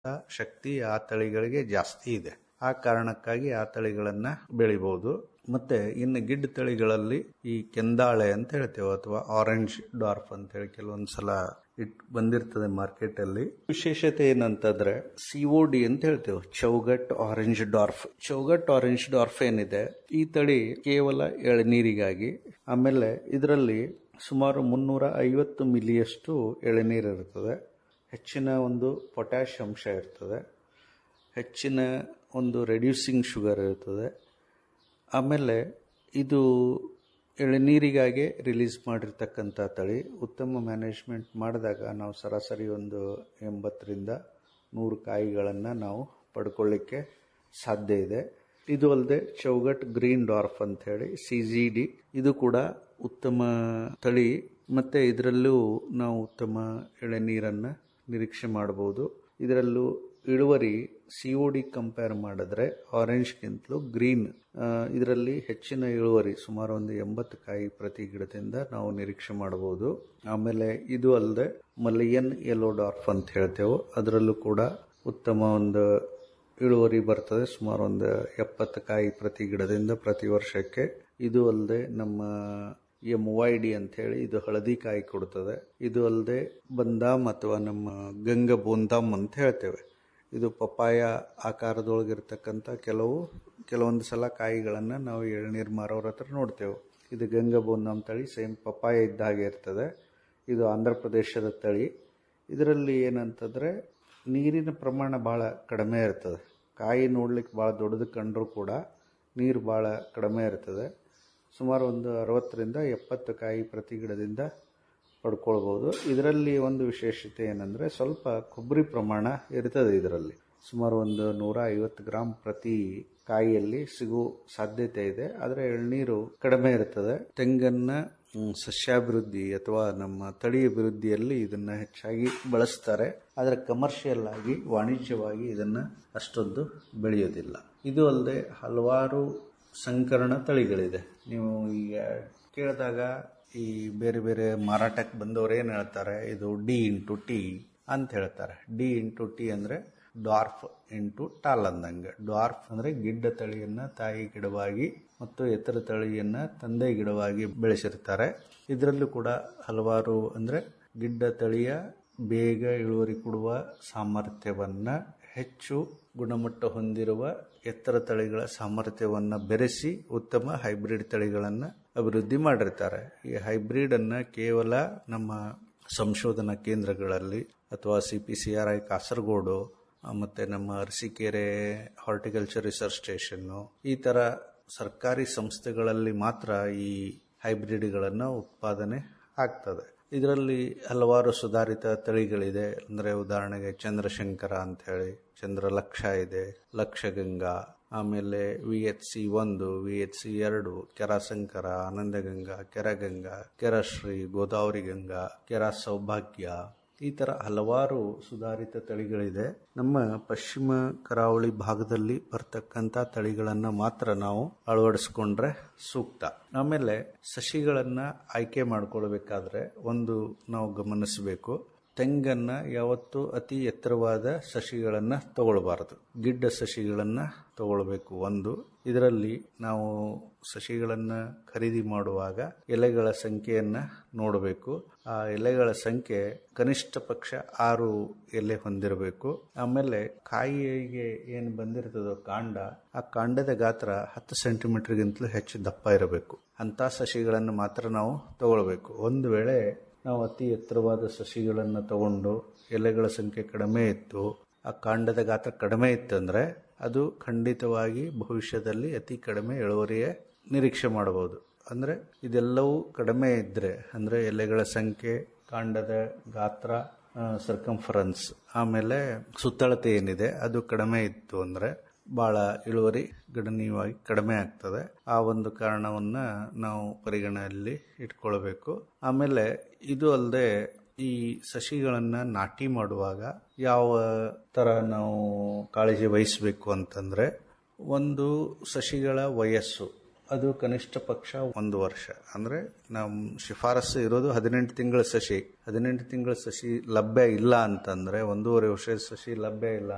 ಶಕ್ತಿ ಆ ತಳಿಗಳಿಗೆ ಜಾಸ್ತಿ ಇದೆ ಆ ಕಾರಣಕ್ಕಾಗಿ ಆ ತಳಿಗಳನ್ನ ಬೆಳಿಬಹುದು ಮತ್ತೆ ಇನ್ನು ಗಿಡ್ಡ ತಳಿಗಳಲ್ಲಿ ಈ ಕೆಂದಾಳೆ ಅಂತ ಹೇಳ್ತೇವೆ ಅಥವಾ ಆರೆಂಜ್ ಡಾರ್ಫ್ ಅಂತ ಹೇಳಿ ಕೆಲವೊಂದ್ಸಲ ಇಟ್ ಬಂದಿರ್ತದೆ ಮಾರ್ಕೆಟ್ ಅಲ್ಲಿ ವಿಶೇಷತೆ ಏನಂತಂದ್ರೆ ಸಿಒ ಡಿ ಅಂತ ಹೇಳ್ತೇವೆ Chowghat orange dwarf Chowghat orange dwarf ಏನಿದೆ ಈ ತಳಿ ಕೇವಲ ಎಳನೀರಿಗಾಗಿ ಆಮೇಲೆ ಇದರಲ್ಲಿ ಸುಮಾರು ಮುನ್ನೂರ ಐವತ್ತು ಮಿಲಿಯಷ್ಟು ಎಳೆನೀರು ಇರ್ತದೆ ಹೆಚ್ಚಿನ ಒಂದು ಪೊಟ್ಯಾಶ್ ಅಂಶ ಇರ್ತದೆ ಹೆಚ್ಚಿನ ಒಂದು ರೆಡ್ಯೂಸಿಂಗ್ ಶುಗರ್ ಇರ್ತದೆ ಆಮೇಲೆ ಇದು ಎಳೆನೀರಿಗಾಗಿ ರಿಲೀಸ್ ಮಾಡಿರ್ತಕ್ಕಂಥ ತಳಿ ಉತ್ತಮ ಮ್ಯಾನೇಜ್ಮೆಂಟ್ ಮಾಡಿದಾಗ ನಾವು ಸರಾಸರಿ ಒಂದು ಎಂಬತ್ತರಿಂದ ನೂರು ಕಾಯಿಗಳನ್ನು ನಾವು ಪಡ್ಕೊಳ್ಳಿಕ್ಕೆ ಸಾಧ್ಯ ಇದೆ ಇದು ಅಲ್ಲದೆ ಚೌಗಟ್ ಗ್ರೀನ್ ಡಾರ್ಫ್ ಅಂತ ಹೇಳಿ ಸಿ ಜಿ ಡಿ ಇದು ಕೂಡ ಉತ್ತಮ ತಳಿ ಮತ್ತೆ ಇದರಲ್ಲೂ ನಾವು ಉತ್ತಮ ಎಳೆನೀರನ್ನು ನಿರೀಕ್ಷೆ ಮಾಡಬಹುದು ಇದರಲ್ಲೂ ಇಳುವರಿ ಸಿ ಒ ಡಿ ಕಂಪೇರ್ ಮಾಡಿದ್ರೆ ಆರೆಂಜ್ಗಿಂತಲೂ ಗ್ರೀನ್ ಇದರಲ್ಲಿ ಹೆಚ್ಚಿನ ಇಳುವರಿ ಸುಮಾರು ಒಂದು ಎಂಬತ್ತು ಕಾಯಿ ಪ್ರತಿ ಗಿಡದಿಂದ ನಾವು ನಿರೀಕ್ಷೆ ಮಾಡಬಹುದು ಆಮೇಲೆ ಇದು ಅಲ್ಲದೆ ಮಲಿಯನ್ ಯೆಲ್ಲೋ ಡಾರ್ಫ್ ಅಂತ ಹೇಳ್ತೇವೆ ಅದರಲ್ಲೂ ಕೂಡ ಉತ್ತಮ ಒಂದು ಇಳುವರಿ ಬರ್ತದೆ ಸುಮಾರು ಒಂದು ಎಪ್ಪತ್ತು ಕಾಯಿ ಪ್ರತಿ ಗಿಡದಿಂದ ಪ್ರತಿ ವರ್ಷಕ್ಕೆ ಇದು ಅಲ್ಲದೆ ನಮ್ಮ ಎಂ ವೈ ಡಿ ಅಂತ ಹೇಳಿ ಇದು ಹಳದಿ ಕಾಯಿ ಕೊಡುತ್ತದೆ ಇದು ಅಲ್ಲದೆ ಬಂದಾಮ್ ಅಥವಾ ನಮ್ಮ ಗಂಗ ಬೂಂದಾಮ್ ಅಂತ ಹೇಳ್ತೇವೆ ಇದು ಪಪ್ಪಾಯ ಆಕಾರದೊಳಗಿರ್ತಕ್ಕಂಥ ಕೆಲವು ಕೆಲವೊಂದು ಸಲ ಕಾಯಿಗಳನ್ನು ನಾವು ಎಳ್ನೀರು ಮಾರೋರ ಹತ್ರ ನೋಡ್ತೇವೆ ಇದು ಗಂಗ ಬೂಂದಾಮ್ ತಳಿ ಸೇಮ್ ಪಪ್ಪಾಯ ಇದ್ದ ಹಾಗೆ ಇರ್ತದೆ ಇದು ಆಂಧ್ರ ಪ್ರದೇಶದ ತಳಿ ಇದರಲ್ಲಿ ಏನಂತಂದರೆ ನೀರಿನ ಪ್ರಮಾಣ ಭಾಳ ಕಡಿಮೆ ಇರ್ತದೆ ಕಾಯಿ ನೋಡ್ಲಿಕ್ಕೆ ಭಾಳ ದೊಡ್ಡದು ಕಂಡ್ರೂ ಕೂಡ ನೀರು ಭಾಳ ಕಡಿಮೆ ಇರ್ತದೆ ಸುಮಾರು ಒಂದು ಅರವತ್ತರಿಂದ ಎಪ್ಪತ್ತು ಕಾಯಿ ಪ್ರತಿ ಗಿಡದಿಂದ ಪಡ್ಕೊಳ್ಬೋದು ಇದರಲ್ಲಿ ಒಂದು ವಿಶೇಷತೆ ಏನಂದರೆ ಸ್ವಲ್ಪ ಕೊಬ್ಬರಿ ಪ್ರಮಾಣ ಇರ್ತದೆ ಇದರಲ್ಲಿ ಸುಮಾರು ಒಂದು ನೂರ ಐವತ್ತು ಗ್ರಾಮ್ ಪ್ರತಿ ಕಾಯಿಯಲ್ಲಿ ಸಿಗೋ ಸಾಧ್ಯತೆ ಇದೆ ಆದರೆ ಎಳ್ನೀರು ಕಡಿಮೆ ಇರ್ತದೆ ತೆಂಗನ್ನ ಸಸ್ಯಾಭಿವೃದ್ಧಿ ಅಥವಾ ನಮ್ಮ ತಳಿ ಅಭಿವೃದ್ಧಿಯಲ್ಲಿ ಇದನ್ನ ಹೆಚ್ಚಾಗಿ ಬಳಸ್ತಾರೆ ಆದರೆ ಕಮರ್ಷಿಯಲ್ ಆಗಿ ವಾಣಿಜ್ಯವಾಗಿ ಇದನ್ನ ಅಷ್ಟೊಂದು ಬೆಳೆಯೋದಿಲ್ಲ ಇದು ಅಲ್ಲದೆ ಹಲವಾರು ಸಂಕರಣ ತಳಿಗಳಿದೆ ನೀವು ಈಗ ಕೇಳಿದಾಗ ಈ ಬೇರೆ ಬೇರೆ ಮಾರಾಟಕ್ಕೆ ಬಂದವರು ಏನು ಹೇಳ್ತಾರೆ ಇದು ಡಿ ಇಂಟು ಟಿ ಅಂತ ಹೇಳ್ತಾರೆ ಡಿ ಇಂಟು ಟಿ ಅಂದರೆ ಡಾರ್ಫ್ ಇಂಟು ಟಾಲ್ ಅಂದಂಗೆ ಡಾರ್ಫ್ ಅಂದರೆ ಗಿಡ್ಡ ತಳಿಯನ್ನು ತಾಯಿ ಗಿಡವಾಗಿ ಮತ್ತು ಎತ್ತರ ತಳಿಯನ್ನು ತಂದೆ ಗಿಡವಾಗಿ ಬೆಳೆಸಿರ್ತಾರೆ ಇದರಲ್ಲೂ ಕೂಡ ಹಲವಾರು ಅಂದರೆ ಗಿಡ್ಡ ತಳಿಯ ಬೇಗ ಇಳುವರಿ ಕೊಡುವ ಸಾಮರ್ಥ್ಯವನ್ನು ಹೆಚ್ಚು ಗುಣಮಟ್ಟ ಹೊಂದಿರುವ ಎತ್ತರ ತಳಿಗಳ ಸಾಮರ್ಥ್ಯವನ್ನು ಬೆರೆಸಿ ಉತ್ತಮ ಹೈಬ್ರಿಡ್ ತಳಿಗಳನ್ನು ಅಭಿವೃದ್ಧಿ ಮಾಡಿರ್ತಾರೆ ಈ ಹೈಬ್ರಿಡ್ ಅನ್ನ ಕೇವಲ ನಮ್ಮ ಸಂಶೋಧನಾ ಕೇಂದ್ರಗಳಲ್ಲಿ ಅಥವಾ C P C R I Kasaragod ಮತ್ತೆ ನಮ್ಮ ಅರಸೀಕೆರೆ ಹಾರ್ಟಿಕಲ್ಚರ್ ರಿಸರ್ಚ್ ಸ್ಟೇಷನ್ನು ಈ ತರ ಸರ್ಕಾರಿ ಸಂಸ್ಥೆಗಳಲ್ಲಿ ಮಾತ್ರ ಈ ಹೈಬ್ರಿಡ್ಗಳನ್ನು ಉತ್ಪಾದನೆ ಆಗ್ತದೆ ಇದರಲ್ಲಿ ಹಲವಾರು ಸುಧಾರಿತ ತಳಿಗಳಿದೆ ಅಂದರೆ ಉದಾಹರಣೆಗೆ ಚಂದ್ರಶಂಕರ ಅಂತ ಹೇಳಿ ಚಂದ್ರಲಕ್ಷ ಇದೆ ಲಕ್ಷಗಂಗಾ ಆಮೇಲೆ ವಿ ಎಚ್ ಸಿ ಒಂದು ವಿ ಎಚ್ ಸಿ ಎರಡು ಕೆರಾಸಂಕರ ಆನಂದಗಂಗಾ ಕೆರಗಂಗಾ ಕೆರಶ್ರೀ ಗೋದಾವರಿ ಗಂಗಾ ಕೆರ ಸೌಭಾಗ್ಯ ಈ ತರ ಹಲವಾರು ಸುಧಾರಿತ ತಳಿಗಳಿದೆ ನಮ್ಮ ಪಶ್ಚಿಮ ಕರಾವಳಿ ಭಾಗದಲ್ಲಿ ಬರ್ತಕ್ಕಂಥ ತಳಿಗಳನ್ನ ಮಾತ್ರ ನಾವು ಅಳವಡಿಸ್ಕೊಂಡ್ರೆ ಸೂಕ್ತ ಆಮೇಲೆ ಸಸಿಗಳನ್ನ ಆಯ್ಕೆ ಮಾಡ್ಕೊಳ್ಬೇಕಾದ್ರೆ ಒಂದು ನಾವು ಗಮನಿಸಬೇಕು ತೆಂಗನ್ನ ಯಾವತ್ತು ಅತಿ ಎತ್ತರವಾದ ಸಸಿಗಳನ್ನ ತಗೊಳ್ಬಾರದು ಗಿಡ್ಡ ಸಸಿಗಳನ್ನ ತಗೊಳ್ಬೇಕು ಒಂದು ಇದರಲ್ಲಿ ನಾವು ಸಸಿಗಳನ್ನ ಖರೀದಿ ಮಾಡುವಾಗ ಎಲೆಗಳ ಸಂಖ್ಯೆಯನ್ನ ನೋಡಬೇಕು ಆ ಎಲೆಗಳ ಸಂಖ್ಯೆ ಕನಿಷ್ಠ ಪಕ್ಷ ಆರು ಎಲೆ ಹೊಂದಿರಬೇಕು ಆಮೇಲೆ ಕಾಯಿಗೆ ಏನು ಬಂದಿರ್ತದೋ ಕಾಂಡ ಆ ಕಾಂಡದ ಗಾತ್ರ ಹತ್ತು ಸೆಂಟಿಮೀಟರ್ಗಿಂತಲೂ ಹೆಚ್ಚು ದಪ್ಪ ಇರಬೇಕು ಅಂತ ಸಸಿಗಳನ್ನು ಮಾತ್ರ ನಾವು ತಗೊಳ್ಬೇಕು ಒಂದು ವೇಳೆ ನಾವು ಅತಿ ಎತ್ತರವಾದ ಸಸಿಗಳನ್ನು ತಗೊಂಡು ಎಲೆಗಳ ಸಂಖ್ಯೆ ಕಡಿಮೆ ಇತ್ತು ಆ ಕಾಂಡದ ಗಾತ್ರ ಕಡಿಮೆ ಇತ್ತಂದ್ರೆ ಅದು ಖಂಡಿತವಾಗಿ ಭವಿಷ್ಯದಲ್ಲಿ ಅತಿ ಕಡಿಮೆ ಇಳುವರಿಯ ನಿರೀಕ್ಷೆ ಮಾಡಬಹುದು ಅಂದ್ರೆ ಇದೆಲ್ಲವೂ ಕಡಿಮೆ ಇದ್ರೆ ಅಂದ್ರೆ ಎಲೆಗಳ ಸಂಖ್ಯೆ ಕಾಂಡದ ಗಾತ್ರ ಸರ್ಕಂಫರೆನ್ಸ್ ಆಮೇಲೆ ಸುತ್ತಳತೆ ಏನಿದೆ ಅದು ಕಡಿಮೆ ಇತ್ತು ಅಂದ್ರೆ ಬಹಳ ಇಳುವರಿ ಗಣನೀಯವಾಗಿ ಕಡಿಮೆ ಆಗ್ತದೆ ಆ ಒಂದು ಕಾರಣವನ್ನ ನಾವು ಪರಿಗಣನೆಯಲ್ಲಿ ಇಟ್ಕೊಳ್ಬೇಕು ಆಮೇಲೆ ಇದು ಅಲ್ಲದೆ ಈ ಸಸಿಗಳನ್ನ ನಾಟಿ ಮಾಡುವಾಗ ಯಾವ ತರ ನಾವು ಕಾಳಜಿ ವಹಿಸಬೇಕು ಅಂತಂದ್ರೆ ಒಂದು ಸಸಿಗಳ ವಯಸ್ಸು ಅದು ಕನಿಷ್ಠ ಪಕ್ಷ ಒಂದು ವರ್ಷ ಅಂದ್ರೆ ನಮ್ಮ ಶಿಫಾರಸು ಇರೋದು ಹದಿನೆಂಟು ತಿಂಗಳ ಸಸಿ ಹದಿನೆಂಟು ತಿಂಗಳ ಸಸಿ ಲಭ್ಯ ಇಲ್ಲ ಅಂತಂದ್ರೆ ಒಂದೂವರೆ ವರ್ಷದ ಸಸಿ ಲಭ್ಯ ಇಲ್ಲ